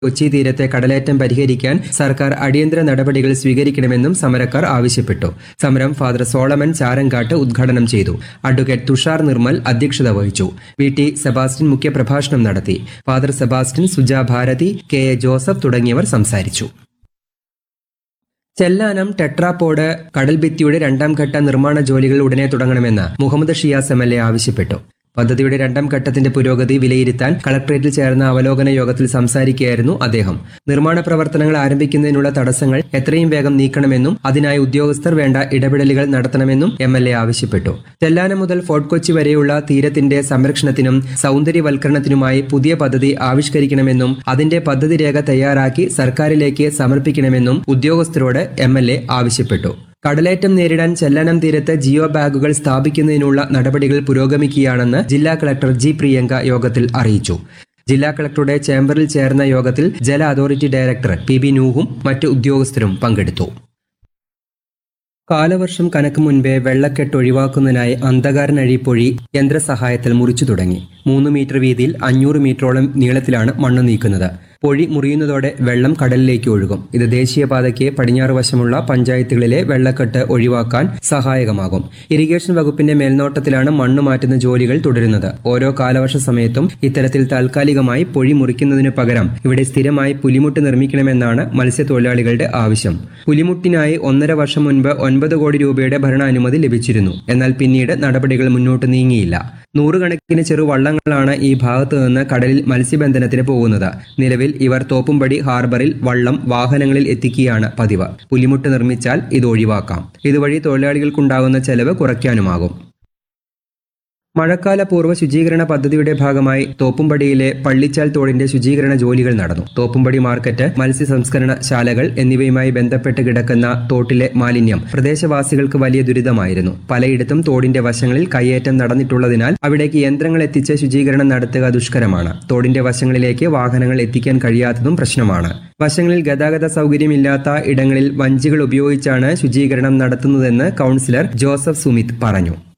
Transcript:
കൊച്ചി തീരത്തെ കടലേറ്റം പരിഹരിക്കാൻ സർക്കാർ അടിയന്തര നടപടികൾ സ്വീകരിക്കണമെന്നും സമരക്കാർ ആവശ്യപ്പെട്ടു സമരം ഫാദർ സോളമൻ ചാരങ്കാട്ട് ഉദ്ഘാടനം ചെയ്തു അഡ്വക്കേറ്റ് തുഷാർ നിർമ്മൽ അധ്യക്ഷത വഹിച്ചു വി ടി സെബാസ്റ്റ്യൻ മുഖ്യപ്രഭാഷണം നടത്തി father Sebastian Suja Bharathi K A Joseph തുടങ്ങിയവർ സംസാരിച്ചു ചെല്ലാനം ടെട്രാപോഡ് കടൽഭിത്തിയുടെ രണ്ടാം ഘട്ട നിർമ്മാണ ജോലികൾ ഉടനെ തുടങ്ങണമെന്ന് Muhammad Shiyas M L A ആവശ്യപ്പെട്ടു പദ്ധതിയുടെ രണ്ടാം ഘട്ടത്തിന്റെ പുരോഗതി വിലയിരുത്താൻ കളക്ടറേറ്റിൽ ചേർന്ന അവലോകന യോഗത്തിൽ സംസാരിക്കുകയായിരുന്നു അദ്ദേഹം നിർമ്മാണ പ്രവർത്തനങ്ങൾ ആരംഭിക്കുന്നതിനുള്ള തടസ്സങ്ങൾ എത്രയും വേഗം നീക്കണമെന്നും അതിനായി ഉദ്യോഗസ്ഥർ വേണ്ട ഇടപെടലുകൾ നടത്തണമെന്നും എം എൽ എ ആവശ്യപ്പെട്ടു ചെല്ലാനം മുതൽ ഫോർട്ട് കൊച്ചി വരെയുള്ള തീരത്തിന്റെ സംരക്ഷണത്തിനും സൗന്ദര്യവൽക്കരണത്തിനുമായി പുതിയ പദ്ധതി ആവിഷ്കരിക്കണമെന്നും അതിന്റെ പദ്ധതി രേഖ തയ്യാറാക്കി സർക്കാരിലേക്ക് സമർപ്പിക്കണമെന്നും ഉദ്യോഗസ്ഥരോട് എം എൽ എ ആവശ്യപ്പെട്ടു കടലേറ്റം നേരിടാൻ ചെല്ലാനം തീരത്ത് ജിയോ ബാഗുകൾ സ്ഥാപിക്കുന്നതിനുള്ള നടപടികൾ പുരോഗമിക്കുകയാണെന്ന് ജില്ലാ കളക്ടർ ജി പ്രിയങ്ക യോഗത്തിൽ അറിയിച്ചു ജില്ലാ കളക്ടറുടെ ചേംബറിൽ ചേർന്ന യോഗത്തിൽ ജല അതോറിറ്റി ഡയറക്ടർ പി ബി നൂഹും മറ്റ് ഉദ്യോഗസ്ഥരും പങ്കെടുത്തു കാലവർഷം കനക്ക് മുൻപേ വെള്ളക്കെട്ട് ഒഴിവാക്കുന്നതിനായി അന്ധകാരൻ അഴിപ്പൊഴി യന്ത്രസഹായത്തിൽ മുറിച്ചു തുടങ്ങി മൂന്ന് മീറ്റർ വീതിയിൽ അഞ്ഞൂറ് മീറ്ററോളം നീളത്തിലാണ് മണ്ണ് നീക്കുന്നത് പൊഴി മുറിയുന്നതോടെ വെള്ളം കടലിലേക്ക് ഒഴുകും ഇത് ദേശീയപാതയ്ക്ക് പടിഞ്ഞാറ് വശമുള്ള പഞ്ചായത്തുകളിലെ വെള്ളക്കെട്ട് ഒഴിവാക്കാൻ സഹായകമാകും ഇറിഗേഷൻ വകുപ്പിന്റെ മേൽനോട്ടത്തിലാണ് മണ്ണ് മാറ്റുന്ന ജോലികൾ തുടരുന്നത് ഓരോ കാലവർഷ സമയത്തും ഇത്തരത്തിൽ താൽക്കാലികമായി പൊഴി മുറിക്കുന്നതിനു പകരം ഇവിടെ സ്ഥിരമായി പുലിമുട്ട് നിർമ്മിക്കണമെന്നാണ് മത്സ്യത്തൊഴിലാളികളുടെ ആവശ്യം പുലിമുട്ടിനായി ഒന്നര വർഷം മുൻപ് ഒൻപത് കോടി രൂപയുടെ ഭരണാനുമതി ലഭിച്ചിരുന്നു എന്നാൽ പിന്നീട് നടപടികൾ മുന്നോട്ട് നീങ്ങിയില്ല നൂറുകണക്കിന് ചെറുവള്ളങ്ങളാണ് ഈ ഭാഗത്തു നിന്ന് കടലിൽ മത്സ്യബന്ധനത്തിന് പോകുന്നത് നിലവിൽ ഇവർ തോപ്പുംപടി ഹാർബറിൽ വള്ളം വാഹനങ്ങളിൽ എത്തിക്കുകയാണ് പതിവ് പുലിമുട്ട് നിർമ്മിച്ചാൽ ഇത് ഒഴിവാക്കാം ഇതുവഴി തൊഴിലാളികൾക്കുണ്ടാകുന്ന ചെലവ് കുറയ്ക്കാനുമാകും മഴക്കാല പൂർവ്വ ശുചീകരണ പദ്ധതിയുടെ ഭാഗമായി തോപ്പുംപടിയിലെ പള്ളിച്ചാൽ തോടിന്റെ ശുചീകരണ ജോലികൾ നടന്നു തോപ്പുംപടി മാർക്കറ്റ് മത്സ്യ സംസ്കരണ ശാലകൾ എന്നിവയുമായി ബന്ധപ്പെട്ട് കിടക്കുന്ന തോട്ടിലെ മാലിന്യം പ്രദേശവാസികൾക്ക് വലിയ ദുരിതമായിരുന്നു പലയിടത്തും തോടിന്റെ വശങ്ങളിൽ കയ്യേറ്റം നടന്നിട്ടുള്ളതിനാൽ അവിടേക്ക് യന്ത്രങ്ങൾ എത്തിച്ച് ശുചീകരണം നടത്തുക ദുഷ്കരമാണ് തോടിന്റെ വശങ്ങളിലേക്ക് വാഹനങ്ങൾ എത്തിക്കാൻ കഴിയാത്തതും പ്രശ്നമാണ് വശങ്ങളിൽ ഗതാഗത സൗകര്യമില്ലാത്ത ഇടങ്ങളിൽ വഞ്ചികൾ ഉപയോഗിച്ചാണ് ശുചീകരണം നടത്തുന്നതെന്ന് കൗൺസിലർ ജോസഫ് സുമിത് പറഞ്ഞു